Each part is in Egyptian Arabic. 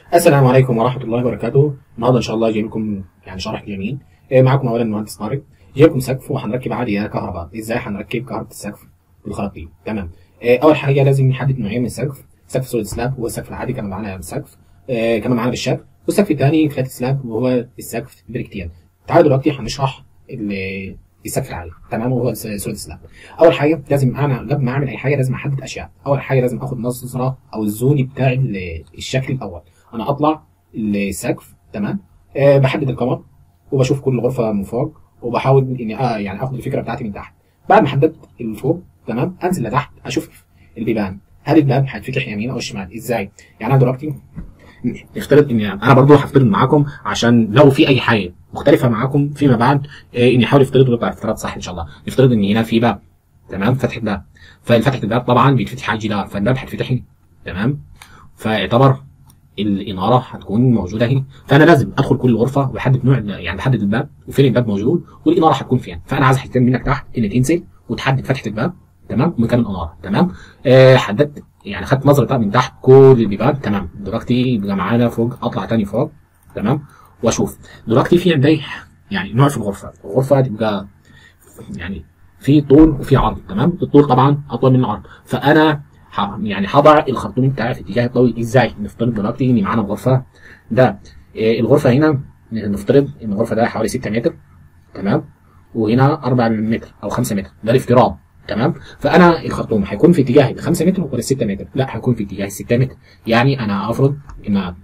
السلام عليكم ورحمة الله وبركاته النهارده إن شاء الله جايب لكم يعني شرح جميل آه، معاكم أولا المهندس طارق جايب لكم سقف وهنركب عادي كهرباء إزاي هنركب كهرباء السقف بالخراطيم تمام آه، أول حاجة لازم نحدد نوعين من السقف سقف سوليد سلاب وهو السقف العادي كان معانا بالسقف آه، كمان معانا بالشاب والسقف الثاني فلات سلاب وهو السقف بريكتين تعالوا دلوقتي هنشرح ال- السقف العالي تمام وهو السوليد سلاب اول حاجه لازم انا قبل ما اعمل اي حاجه لازم احدد اشياء اول حاجه لازم اخد نظره او الزون بتاع ال- الشكل الاول انا اطلع السقف تمام أه بحدد القمر وبشوف كل غرفه من فوق وبحاول اني آه يعني اخد الفكره بتاعتي من تحت بعد ما حددت اللي فوق تمام انزل لتحت اشوف البيبان هل الباب هيتفتح يمين او شمال ازاي يعني انا دلوقتي نفترض ان انا برضو هفترض معاكم عشان لو في اي حاجه مختلفه معاكم فيما بعد إيه اني احاول افترض ويطلع افتراض صح ان شاء الله نفترض ان هنا في باب تمام فتح الباب فالفتحة الباب طبعا بيتفتح على الجدار فالباب هيتفتح تمام فيعتبر الاناره هتكون موجوده هنا فانا لازم ادخل كل غرفه واحدد نوع يعني بحدد الباب وفين الباب موجود والاناره هتكون فين فانا عايز حاجتين منك تحت ان تنزل وتحدد فتحه الباب تمام ومكان الاناره تمام آه حددت يعني خدت نظره بقى من تحت كل البيبان تمام دلوقتي يبقى معانا فوق اطلع تاني فوق تمام واشوف دلوقتي في عندي يعني نوع في الغرفه الغرفه تبقى يعني في طول وفي عرض تمام الطول طبعا اطول من العرض فانا ح- يعني هضع الخرطوم بتاعي في اتجاه الطويل ازاي نفترض دلوقتي ان معانا غرفه ده إيه الغرفه هنا نفترض ان الغرفه ده حوالي 6 متر تمام وهنا 4 متر او 5 متر ده الافتراض تمام فانا الخرطوم هيكون في اتجاه ال 5 متر ولا 6 متر لا هيكون في اتجاه ال 6 متر يعني انا افرض ان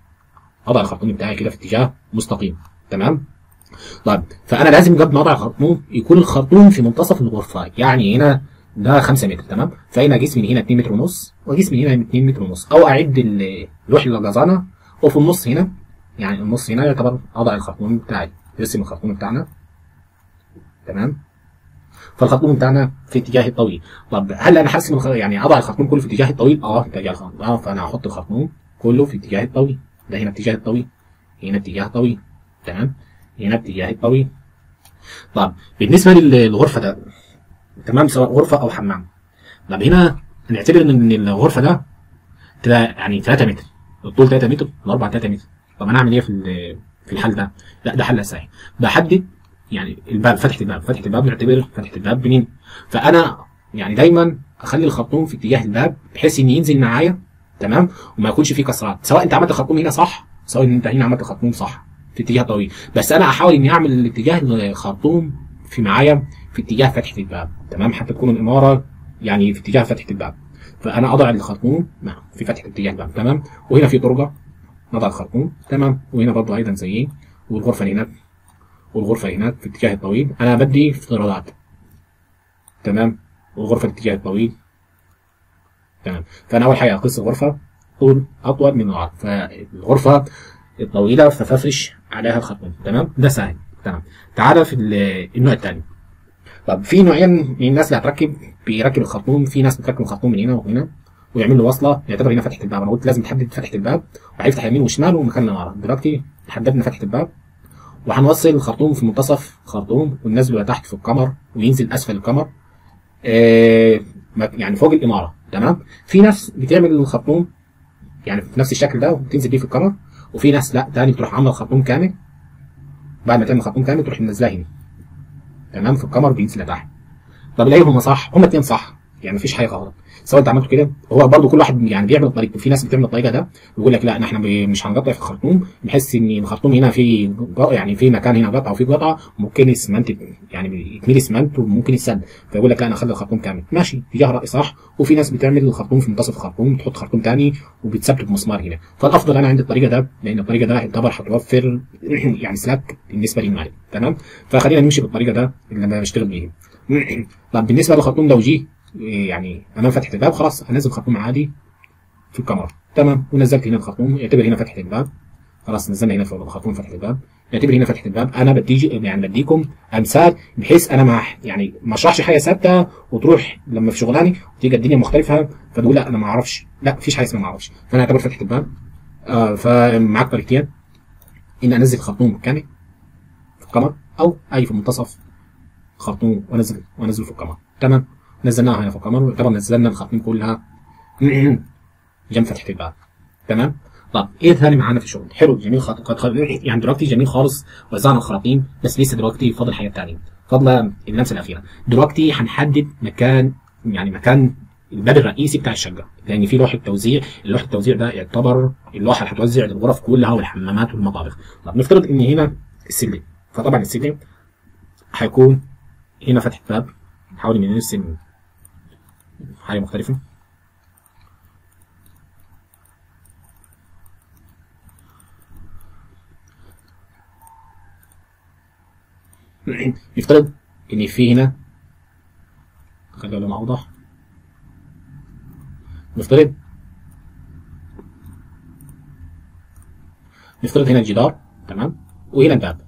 اضع الخرطوم بتاعي كده في اتجاه مستقيم تمام طيب فانا لازم قبل ما اضع الخرطوم يكون الخرطوم في منتصف الغرفه يعني هنا ده 5 متر تمام فانا اقيس من هنا 2 متر ونص واقيس من هنا 2 متر ونص او اعد ال- لوح الجزانه وفي النص هنا يعني النص هنا يعتبر اضع الخرطوم بتاعي نرسم الخرطوم بتاعنا تمام فالخرطوم بتاعنا في اتجاه الطويل طب هل انا هرسم الخ... يعني اضع الخرطوم كله في اتجاه الطويل اه في اتجاه الخرطوم اه فانا هحط الخرطوم كله في اتجاه الطويل ده هنا اتجاه الطويل هنا اتجاه طويل تمام هنا اتجاه الطويل طب بالنسبه لل- للغرفه ده تمام سواء غرفه او حمام طب هنا نعتبر ان الغرفه ده تلا يعني 3 متر الطول 3 متر والاربع 3 متر طب انا اعمل ايه في ال- في الحل ده؟ لا ده حل اساسي بحدد يعني الباب فتحه الباب فتحه الباب نعتبر فتحه الباب منين فانا يعني دايما اخلي الخرطوم في اتجاه الباب بحيث ان ينزل معايا تمام وما يكونش فيه كسرات سواء انت عملت الخرطوم هنا صح سواء انت هنا عملت الخرطوم صح في اتجاه طويل بس انا احاول اني اعمل الاتجاه الخرطوم في معايا في اتجاه فتحه الباب تمام حتى تكون الاماره يعني في اتجاه فتحه الباب فانا اضع الخرطوم نعم في فتحه اتجاه الباب تمام وهنا في طرقه نضع الخرطوم تمام وهنا برضه ايضا زيه والغرفه اللي هناك والغرفه هناك في اتجاه الطويل انا بدي افتراضات تمام والغرفه الاتجاه الطويل تمام فانا اول حاجه اقيس الغرفه طول اطول من العرض فالغرفه الطويله فبفرش عليها الخرطوم تمام ده سهل تمام تعالى في ال- النوع الثاني طب في نوعين من الناس اللي هتركب بيركب الخرطوم في ناس بتركب الخرطوم من هنا وهنا ويعمل له وصله يعتبر هنا فتحه الباب انا قلت لازم تحدد فتحه الباب وهيفتح يمين وشمال ومكان النار دلوقتي حددنا فتحه الباب وهنوصل الخرطوم في منتصف الخرطوم وننزله تحت في القمر وينزل اسفل القمر آه يعني فوق الاماره تمام في ناس بتعمل الخرطوم يعني في نفس الشكل ده وتنزل بيه في القمر وفي ناس لا تاني بتروح عامله الخرطوم كامل بعد ما تعمل خرطوم كامل تروح منزلها هنا تمام في القمر بينزل لتحت طب ليه هما صح هما اتنين صح يعني مفيش حاجه غلط سواء انت عملته كده هو برضو كل واحد يعني بيعمل طريقته في ناس بتعمل الطريقه ده ويقول لك لا احنا ب- مش هنقطع في الخرطوم بحس ان الخرطوم هنا في ق- يعني في مكان هنا قطعه وفي قطعه ممكن الاسمنت يعني يتملي اسمنت وممكن يتسد فيقول لك لا انا اخلي الخرطوم كامل ماشي اتجاه راي صح وفي ناس بتعمل الخرطوم في منتصف الخرطوم تحط خرطوم تاني وبتثبته بمسمار هنا فالافضل انا عندي الطريقه ده لان الطريقه ده يعتبر هتوفر يعني سلاك بالنسبه للمالك تمام فخلينا نمشي بالطريقه ده اللي انا بشتغل بيها طب بالنسبه للخرطوم لو جه إيه يعني امام فتحه الباب خلاص هنزل خرطوم عادي في الكاميرا تمام ونزلت هنا الخرطوم يعتبر هنا فتحه الباب خلاص نزلنا هنا في الخرطوم فتحه الباب يعتبر هنا فتحه الباب انا بدي يعني بديكم امثال بحيث انا ما يعني ما اشرحش حاجه ثابته وتروح لما في شغلاني وتيجي الدنيا مختلفه فتقول لا انا ما اعرفش لا مفيش حاجه اسمها ما اعرفش فانا اعتبر فتحه الباب آه فمعاك طريقتين ان انزل خرطوم كامل في القمر او اي في منتصف خرطوم وانزل وانزله في القمر تمام نزلناها هنا في القمر ويعتبر نزلنا الخرطوم كلها جنب فتحه الباب تمام طب ايه ثاني معانا في الشغل حلو جميل خط... خط... خط... يعني دلوقتي جميل خالص وزعنا الخراطيم بس لسه دلوقتي فاضل حاجه ثانيه فاضله اللمسه الاخيره دلوقتي هنحدد مكان يعني مكان الباب الرئيسي بتاع الشقه لان في لوحه توزيع لوحه التوزيع ده يعتبر اللوحه اللي هتوزع الغرف كلها والحمامات والمطابخ طب نفترض ان هنا السلم فطبعا السلم هيكون هنا فتحه باب نحاول ان نرسم حاجه مختلفه نفترض ان في هنا خلينا لون اوضح نفترض نفترض هنا الجدار تمام وهنا الباب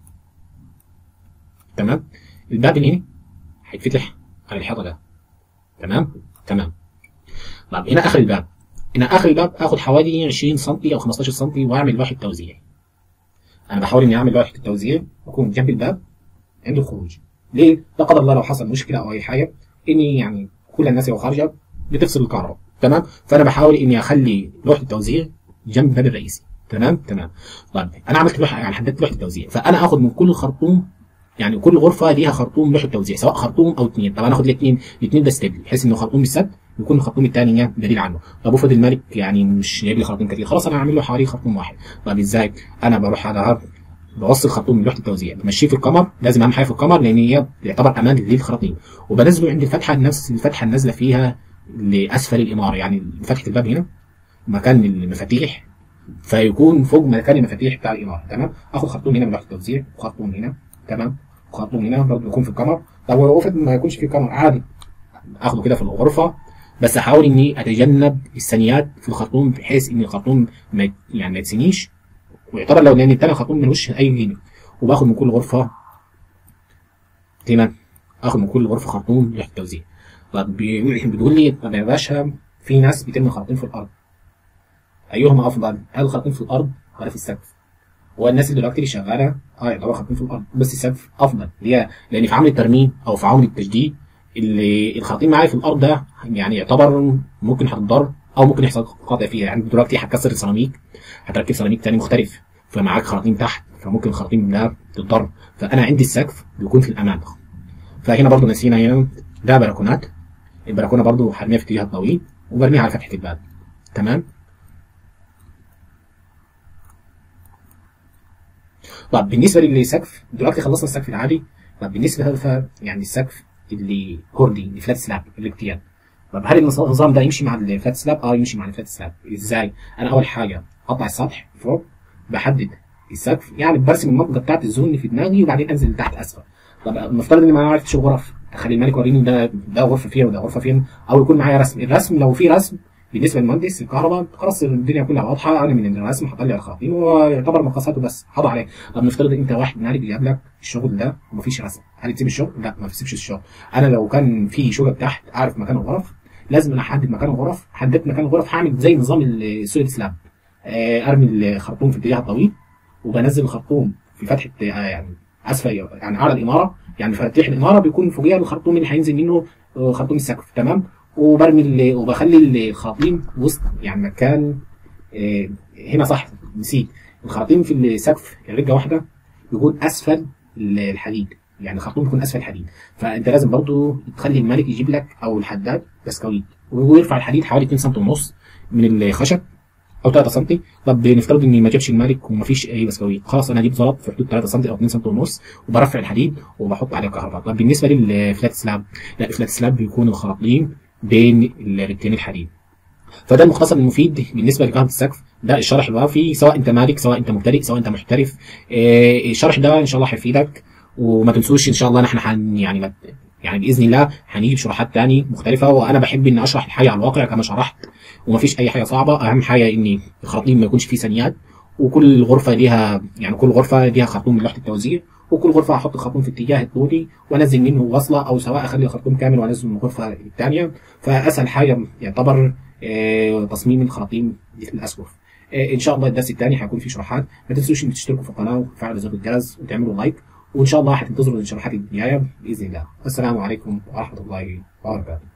تمام الباب اللي هنا هيتفتح على الحيطه ده تمام تمام طب هنا اخر الباب هنا اخر الباب اخد حوالي 20 سم او 15 سم واعمل لوحه توزيع انا بحاول اني اعمل لوحه التوزيع واكون جنب الباب عند الخروج ليه؟ لا قدر الله لو حصل مشكله او اي حاجه اني يعني كل الناس لو خارجه بتفصل الكهرباء تمام فانا بحاول اني اخلي لوحه التوزيع جنب الباب الرئيسي تمام تمام طيب انا عملت لوحه يعني حددت لوحه التوزيع فانا اخد من كل خرطوم يعني كل غرفه ليها خرطوم لوحه توزيع سواء خرطوم او اثنين طب انا اخد الاثنين الاثنين ده ستيبل بحيث انه خرطوم السد يكون الخرطوم الثاني بديل عنه طب افرض الملك يعني مش جايب لي خرطوم كتير خلاص انا هعمل له حوالي خرطوم واحد طب ازاي انا بروح على بوصل خرطوم من لوحه التوزيع بمشيه في القمر لازم اهم حاجه في القمر لان هي يعتبر امان للخراطيم وبنزله عند الفتحه نفس الفتحه النازله فيها لاسفل الاماره يعني فتحه الباب هنا مكان المفاتيح فيكون فوق مكان المفاتيح بتاع الاماره تمام اخد خرطوم هنا من لوحه التوزيع وخرطوم هنا تمام وخرطوم هنا برضه يكون في القمر طب ولو افرض ما يكونش في قمر عادي اخده كده في الغرفه بس احاول اني اتجنب الثانيات في الخرطوم بحيث ان الخرطوم ما يعني ما يتسنيش ويعتبر لو لان التاني خرطوم ملوش اي قيمه وباخد من كل غرفه تمام اخد من كل غرفه خرطوم ريحه توزيع طب بتقول لي طب يا باشا في ناس بترمي خراطيم في الارض ايهما افضل هل الخراطيم في الارض ولا في السقف والناس اللي دلوقتي اللي شغاله اه يعتبر خراطيم في الارض بس السقف افضل ليه لان في عمل الترميم او في عمل التجديد اللي الخراطيم معايا في الارض ده يعني يعتبر ممكن هتتضر او ممكن يحصل قطع فيها يعني دلوقتي هتكسر السيراميك هتركب سيراميك تاني مختلف فمعاك خراطيم تحت فممكن الخراطيم ده تتضر فانا عندي السقف بيكون في الامان فهنا برضو نسينا هنا ده بلكونات البلكونه برضو هرميها في اتجاه طويل وبرميها على فتحه الباب تمام طب بالنسبه للسقف دلوقتي خلصنا السقف العادي طب بالنسبه لهذا يعني السقف اللي كوردي اللي فلات سلاب الاكتيان طب هل النظام ده يمشي مع الفلات سلاب؟ اه يمشي مع الفلات سلاب ازاي؟ انا اول حاجه اقطع السطح فوق بحدد السقف يعني برسم المنطقه بتاعت الزون اللي في دماغي وبعدين انزل لتحت اسفل طب نفترض اني ما عرفتش الغرف اخلي الملك يوريني ده ده غرفه فين وده غرفه فين او يكون معايا رسم الرسم لو في رسم بالنسبه للمهندس الكهرباء خلاص الدنيا كلها واضحه انا من الرسم حاطط لي الخراطيم ويعتبر مقاساته بس حاضر عليه طب نفترض انت واحد مالك جايب لك الشغل ده ومفيش رسم هل تسيب الشغل؟ لا ما تسيبش الشغل انا لو كان في شقق تحت اعرف مكان الغرف لازم انا احدد مكان الغرف حددت مكان الغرف هعمل زي نظام السوليد سلاب ارمي الخرطوم في الاتجاه الطويل وبنزل الخرطوم في فتحه يعني اسفل يعني اعلى الاماره يعني مفاتيح الاماره بيكون فوقيها الخرطوم اللي هينزل منه خرطوم السقف تمام وبرمي وبخلي الخراطيم وسط يعني مكان هنا صح نسيت الخراطيم في السقف الرجه واحده بيكون اسفل الحديد يعني الخرطوم بيكون اسفل الحديد فانت لازم برضو تخلي الملك يجيب لك او الحداد بسكويت ويرفع الحديد حوالي 2 سم ونص من الخشب او 3 سم طب نفترض اني ما جابش المالك وما فيش اي بسكويت خلاص انا اجيب زلط في حدود 3 سم او 2 سم ونص وبرفع الحديد وبحط عليه كهرباء طب بالنسبه للفلات سلاب لا الفلات سلاب بيكون الخراطيم بين الرجلين الحديد فده المختصر المفيد بالنسبه لكهرباء السقف ده الشرح الوافي سواء انت مالك سواء انت مبتدئ سواء انت محترف إيه الشرح ده ان شاء الله هيفيدك وما تنسوش ان شاء الله نحن حن يعني يعني باذن الله هنجيب شروحات تاني مختلفه وانا بحب اني اشرح الحاجه على الواقع كما شرحت ومفيش اي حاجه صعبه اهم حاجه ان الخراطيم ما يكونش فيه ثانيات وكل غرفه ليها يعني كل غرفه ليها خرطوم من لوحه التوزيع وكل غرفه هحط الخرطوم في اتجاه الطولي وانزل منه وصله او سواء اخلي الخرطوم كامل وانزل من الغرفه الثانيه فاسهل حاجه يعتبر آه تصميم الخراطيم في الاسقف آه ان شاء الله الدرس الثاني هيكون فيه شروحات ما تنسوش ان تشتركوا في القناه وتفعلوا زر الجرس وتعملوا لايك وان شاء الله هتنتظروا الشروحات الجايه باذن الله والسلام عليكم ورحمه الله وبركاته